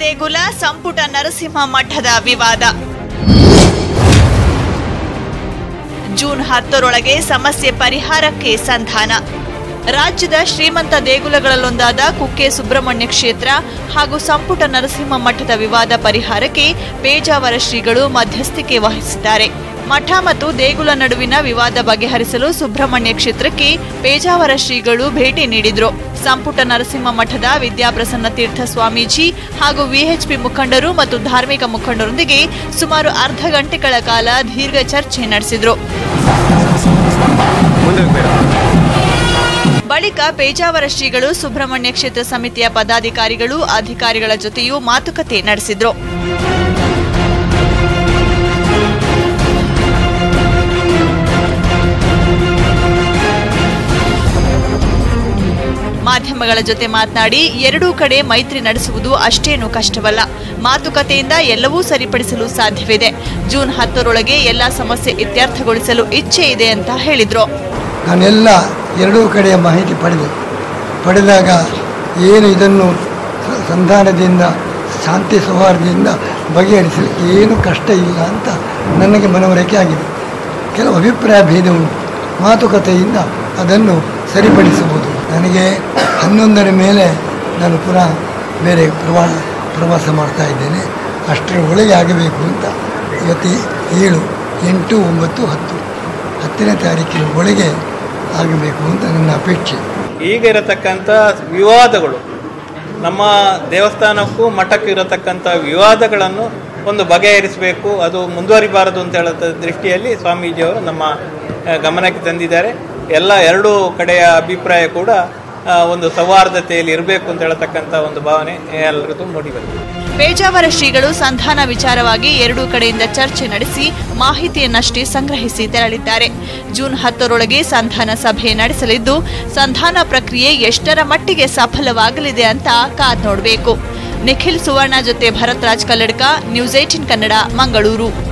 ದೇಗುಲ ಸಂಪುಟ ನರಸಿಂಹ ಮಠದ ವಿವಾದ ಜೂನ್ ಹತ್ತರೊಳಗೆ ಸಮಸ್ಯೆ ಪರಿಹಾರಕ್ಕೆ ಸಂಧಾನ ರಾಜ್ಯದ ಶ್ರೀಮಂತ ದೇಗುಲಗಳಲ್ಲೊಂದಾದ ಕುಕ್ಕೆ ಸುಬ್ರಹ್ಮಣ್ಯ ಕ್ಷೇತ್ರ ಹಾಗೂ ಸಂಪುಟ ನರಸಿಂಹ ಮಠದ ವಿವಾದ ಪರಿಹಾರಕ್ಕೆ ಪೇಜಾವರ ಶ್ರೀಗಳು ಮಧ್ಯಸ್ಥಿಕೆ ವಹಿಸಿದ್ದಾರೆ ಮಠ ಮತ್ತು ದೇಗುಲ ನಡುವಿನ ವಿವಾದ ಬಗೆಹರಿಸಲು ಸುಬ್ರಹ್ಮಣ್ಯ ಕ್ಷೇತ್ರಕ್ಕೆ ಪೇಜಾವರ ಶ್ರೀಗಳು ಭೇಟಿ ನೀಡಿದ್ರು ಸಂಪುಟ ನರಸಿಂಹ ಮಠದ ವಿದ್ಯಾಪ್ರಸನ್ನ ತೀರ್ಥ ಸ್ವಾಮೀಜಿ ಹಾಗೂ ವಿಎಚ್ಪಿ ಮುಖಂಡರು ಮತ್ತು ಧಾರ್ಮಿಕ ಮುಖಂಡರೊಂದಿಗೆ ಸುಮಾರು ಅರ್ಧ ಗಂಟೆಗಳ ಕಾಲ ದೀರ್ಘ ಚರ್ಚೆ ನಡೆಸಿದ್ರು ಬಳಿಕ ಪೇಜಾವರ ಶ್ರೀಗಳು ಸುಬ್ರಹ್ಮಣ್ಯ ಕ್ಷೇತ್ರ ಸಮಿತಿಯ ಪದಾಧಿಕಾರಿಗಳು ಅಧಿಕಾರಿಗಳ ಜೊತೆಯೂ ಮಾತುಕತೆ ನಡೆಸಿದ್ರು ಮಾಧ್ಯಮಗಳ ಜೊತೆ ಮಾತನಾಡಿ ಎರಡೂ ಕಡೆ ಮೈತ್ರಿ ನಡೆಸುವುದು ಅಷ್ಟೇನು ಕಷ್ಟವಲ್ಲ ಮಾತುಕತೆಯಿಂದ ಎಲ್ಲವೂ ಸರಿಪಡಿಸಲು ಸಾಧ್ಯವಿದೆ ಜೂನ್ ಹತ್ತರೊಳಗೆ ಎಲ್ಲಾ ಸಮಸ್ಯೆ ಇತ್ಯರ್ಥಗೊಳಿಸಲು ಇಚ್ಛೆ ಇದೆ ಅಂತ ಹೇಳಿದ್ರು ನಾನೆಲ್ಲ ಎರಡೂ ಕಡೆಯ ಮಾಹಿತಿ ಪಡೆದೆ ಪಡೆದಾಗ ಏನು ಇದನ್ನು ಸ- ಸಂಧಾನದಿಂದ ಶಾಂತಿ ಸೌಹಾರ್ದದಿಂದ ಬಗೆಹರಿಸಲು ಏನು ಕಷ್ಟ ಇಲ್ಲ ಅಂತ ನನಗೆ ಮನವರಿಕೆ ಆಗಿದೆ ಕೆಲವು ಅಭಿಪ್ರಾಯ ಭೇದ ಉಂಟು ಮಾತುಕತೆಯಿಂದ ಅದನ್ನು ಸರಿಪಡಿಸಬಹುದು ನನಗೆ ಹನ್ನೊಂದರ ಮೇಲೆ ನಾನು ಪುನಃ ಬೇರೆ ಪ್ರವಾಸ ಪ್ರವಾಸ ಮಾಡ್ತಾ ಇದ್ದೇನೆ ಅಷ್ಟರ ಒಳಗೆ ಆಗಬೇಕು ಅಂತ ಇವತ್ತು ಏಳು ಎಂಟು ಒಂಬತ್ತು ಹತ್ತು ಹತ್ತನೇ ತಾರೀಕಿನ ಒಳಗೆ ಆಗಬೇಕು ಅಂತ ನನ್ನ ಅಪೇಕ್ಷೆ ಈಗ ಇರತಕ್ಕಂಥ ವಿವಾದಗಳು ನಮ್ಮ ದೇವಸ್ಥಾನಕ್ಕೂ ಮಠಕ್ಕೂ ಇರತಕ್ಕಂಥ ವಿವಾದಗಳನ್ನು ಒಂದು ಬಗೆಹರಿಸಬೇಕು ಅದು ಮುಂದುವರಿಬಾರದು ಅಂತ ಹೇಳೋ ದೃಷ್ಟಿಯಲ್ಲಿ ಸ್ವಾಮೀಜಿಯವರು ನಮ್ಮ ಆ, ಗಮನಕ್ಕೆ ತಂದಿದ್ದಾರೆ ಎಲ್ಲ ಎರಡೂ ಕಡೆಯ ಅಭಿಪ್ರಾಯ ಕೂಡ ಆ, ಒಂದು ಸೌಹಾರ್ದತೆಯಲ್ಲಿ ಇರಬೇಕು ಅಂತ ಹೇಳತಕ್ಕಂಥ ಒಂದು ಭಾವನೆ ಎಲ್ಲರಿಗೂ ಮೂಡಿ ಬಂದಿದೆ ಪೇಜಾವರ ಶ್ರೀಗಳು ಸಂಧಾನ ವಿಚಾರವಾಗಿ ಎರಡೂ ಕಡೆಯಿಂದ ಚರ್ಚೆ ನಡೆಸಿ ಮಾಹಿತಿಯನ್ನಷ್ಟೇ ಸಂಗ್ರಹಿಸಿ ತೆರಳಿದ್ದಾರೆ ಜೂನ್ ಹತ್ತರೊಳಗೆ ಸಂಧಾನ ಸಭೆ ನಡೆಸಲಿದ್ದು ಸಂಧಾನ ಪ್ರಕ್ರಿಯೆ ಎಷ್ಟರ ಮಟ್ಟಿಗೆ ಸಫಲವಾಗಲಿದೆ ಅಂತ ಕಾದ್ ನೋಡಬೇಕು ನಿಖಿಲ್ ಸುವರ್ಣ ಜೊತೆ ಭರತ್ ರಾಜ್ ಕಲ್ಲಡ್ಕ ನ್ಯೂಸ್ ಏಟಿನ್ ಕನ್ನಡ ಮಂಗಳೂರು